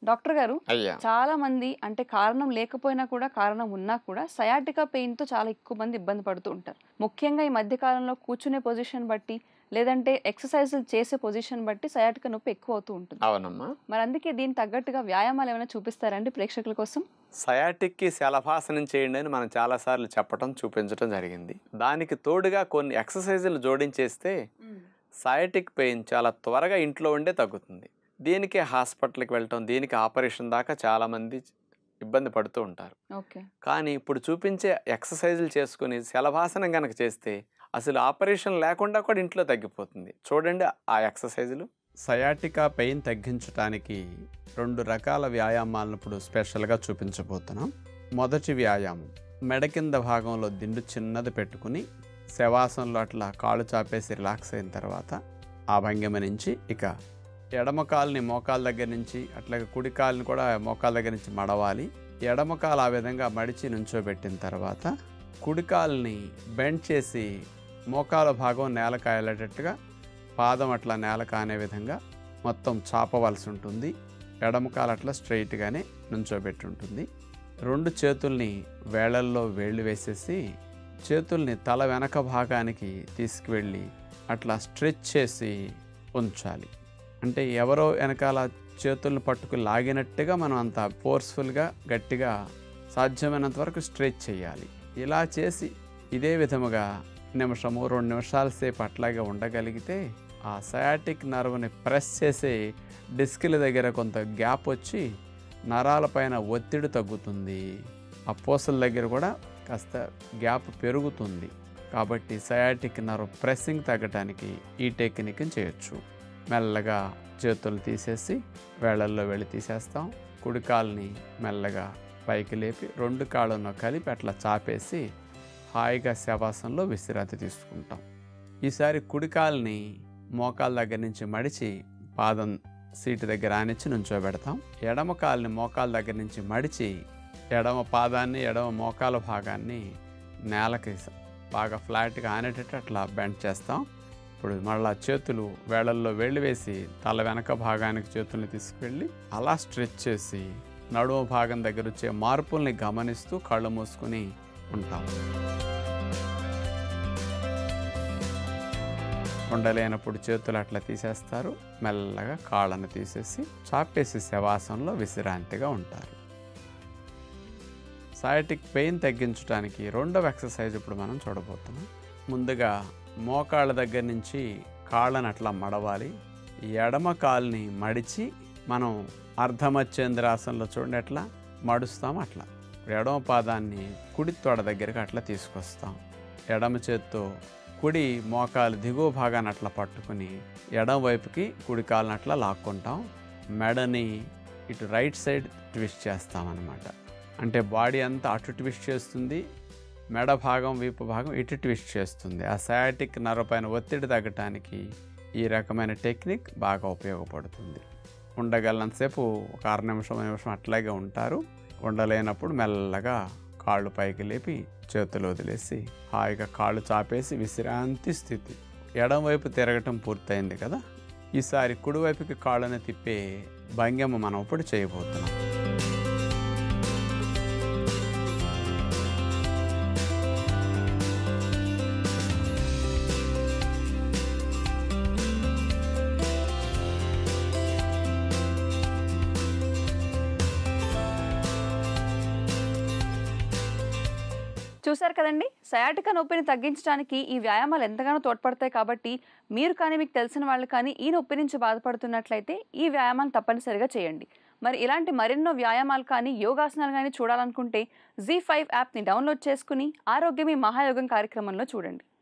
doctor గారు అయ్యా చాలా మంది అంటే కారణం లేకపోయినా కూడా కారణం ఉన్నా కూడా సయాటికా పెయిన్ తో చాలా ఎక్కువ మంది ఇబ్బంది పడుతూ ఉంటారు ముఖ్యంగా ఈ మధ్య కాలంలో కూర్చునే పొజిషన్ బట్టి లేదంటే ఎక్సర్సైజులు చేసే పొజిషన్ బట్టి సయాటికా నొప్పి ఎక్కువ అవుతూ ఉంటుంది అవునమ్మా మరి అందుకే దీనికి తగ్గట్టుగా వ్యాయామాలు ఏమైనా చూపిస్తారండి ప్రేక్షకుల కోసం సయాటిక్కి శలభాసనం చేయండి అని మనం చాలాసార్లు చెప్పటం చూపించడం జరిగింది దానికి తోడుగా కొన్ని ఎక్సర్సైజులు జోడించేస్తే సయాటిక్ పెయిన్ చాలా త్వరగా ఇంట్లో ఉండే తగ్గుతుంది దీనికి హాస్పిటల్కి వెళ్ళటం దీనికి ఆపరేషన్ దాకా చాలామంది ఇబ్బంది పడుతూ ఉంటారు ఓకే కానీ ఇప్పుడు చూపించే ఎక్సర్సైజులు చేసుకుని శలభాసనం కనుక చేస్తే అసలు ఆపరేషన్ లేకుండా కూడా ఇంట్లో తగ్గిపోతుంది చూడండి ఆ ఎక్సర్సైజులు సయాటికా పెయిన్ తగ్గించడానికి రెండు రకాల వ్యాయామాలను ఇప్పుడు స్పెషల్గా చూపించబోతున్నాం మొదటి వ్యాయామం మెడ కింద భాగంలో దిండు చిన్నది పెట్టుకుని శవాసంలో అట్లా కాళ్ళు చాపేసి రిలాక్స్ అయిన తర్వాత ఆ భంగిమ నుంచి ఇక ఎడమ కాలుని మోకాల దగ్గర నుంచి అట్లాగే కుడి కాలుని కూడా మోకాల దగ్గర నుంచి మడవాలి ఎడమ కాలు ఆ విధంగా మడిచి నుంచోబెట్టిన తర్వాత కుడి కాలుని బెండ్ చేసి మోకాల భాగం నేల కాయలేటట్టుగా పాదం అట్లా నేల కానే విధంగా మొత్తం చాపవలసి ఉంటుంది ఎడమ కాలు అట్లా స్ట్రైట్గానే నుంచోబెట్టి ఉంటుంది రెండు చేతుల్ని వేళల్లో వేళ్ళు వేసేసి చేతుల్ని తల వెనక భాగానికి తీసుకువెళ్ళి అట్లా స్ట్రెచ్ చేసి ఉంచాలి అంటే ఎవరో వెనకాల చేతులను పట్టుకు లాగినట్టుగా మనం అంత ఫోర్స్ఫుల్గా గట్టిగా సాధ్యమైనంత వరకు స్ట్రెచ్ చేయాలి ఇలా చేసి ఇదే విధముగా నిమిషము రెండు నిమిషాల సేపు అట్లాగే ఉండగలిగితే ఆ సయాటిక్ నర్వ్ని ప్రెస్ చేసి డిస్కుల దగ్గర కొంత గ్యాప్ వచ్చి నరాల పైన ఒత్తిడి తగ్గుతుంది ఆ పూసల దగ్గర కూడా కాస్త గ్యాప్ పెరుగుతుంది కాబట్టి సయాటిక్ నర్వ్ ప్రెస్సింగ్ తగ్గడానికి ఈ టెక్నిక్ని చేయొచ్చు మెల్లగా చేతులు తీసేసి వేళల్లో వెళ్ళి తీసేస్తాం కుడి కాలుని మెల్లగా పైకి లేపి రెండు కాళ్ళను కలిపి అట్లా చాపేసి హాయిగా శవాసంలో విశ్రాంతి తీసుకుంటాం ఈసారి కుడి కాలుని మోకాల దగ్గర నుంచి మడిచి పాదం సీటు దగ్గర ఆనిచ్చి నుంచోబెడతాం ఎడమ కాలుని మోకాల దగ్గర నుంచి మడిచి ఎడమ పాదాన్ని ఎడమ మోకాల భాగాన్ని నేలకి స- బాగా ఫ్లాట్గా ఆనేటట్టు అట్లా బెండ్ చేస్తాం ఇప్పుడు మళ్ళా చేతులు వేళల్లో వేళ్ళు వేసి తల వెనక భాగానికి చేతుల్ని తీసుకువెళ్ళి అలా స్ట్రెచ్ చేసి నడుము భాగం దగ్గర వచ్చే మార్పుల్ని గమనిస్తూ కళ్ళు మూసుకుని ఉంటాం ఉండలేనప్పుడు చేతులు అట్లా తీసేస్తారు మెల్లగా కాళ్ళను తీసేసి చాపేసి శవాసంలో విశ్రాంతిగా ఉంటారు సయాటిక్ పెయిన్ తగ్గించడానికి రెండవ ఎక్సర్సైజ్ ఇప్పుడు మనం చూడబోతున్నాం ముందుగా మోకాళ్ళ దగ్గర నుంచి కాళ్ళని అట్లా మడవాలి ఎడమ కాలుని మడిచి మనం అర్ధమచ్చేంద్రాసనంలో చూడండి ఎట్లా మడుస్తాం అట్లా ఎడమ పాదాన్ని కుడి తొడ దగ్గరికి అట్లా తీసుకొస్తాం ఎడమ చేత్తో కుడి మోకాలు దిగువ భాగాన్ని అట్లా పట్టుకుని ఎడమ వైపుకి కుడి కాలుని అట్లా లాక్కుంటాం మెడని ఇటు రైట్ సైడ్ ట్విస్ట్ చేస్తాం అన్నమాట అంటే బాడీ అంతా అటు ట్విస్ట్ చేస్తుంది మెడ భాగం వీపు భాగం ఇటు ట్విస్ట్ చేస్తుంది ఆ సయాటిక్ నర్వ్ పైన ఒత్తిడి తగ్గటానికి ఈ రకమైన టెక్నిక్ బాగా ఉపయోగపడుతుంది ఉండగలనంతసేపు ఒక అర నిమిషం నిమిషం అట్లాగే ఉంటారు ఉండలేనప్పుడు మెల్లగా కాళ్ళు పైకి లేపి చేతులు వదిలేసి హాయిగా కాళ్ళు చాపేసి విశ్రాంతి స్థితి ఎడం వైపు తిరగటం పూర్తయింది కదా ఈసారి కుడివైపుకి కాళ్ళని తిప్పే భంగిమ మనం ఇప్పుడు చేయబోతున్నాం చూశారు కదండి సయాటికా నొప్పిని తగ్గించడానికి ఈ వ్యాయామాలు ఎంతగానో తోడ్పడతాయి కాబట్టి మీరు కానీ మీకు తెలిసిన వాళ్ళు కానీ ఈ నొప్పి నుంచి బాధపడుతున్నట్లయితే ఈ వ్యాయామాన్ని తప్పనిసరిగా చేయండి మరి ఇలాంటి మరెన్నో వ్యాయామాలు కానీ యోగాసనాలు కానీ చూడాలనుకుంటే జీ ఫైవ్ యాప్ని డౌన్లోడ్ చేసుకుని ఆరోగ్యమే మహాయోగం కార్యక్రమంలో చూడండి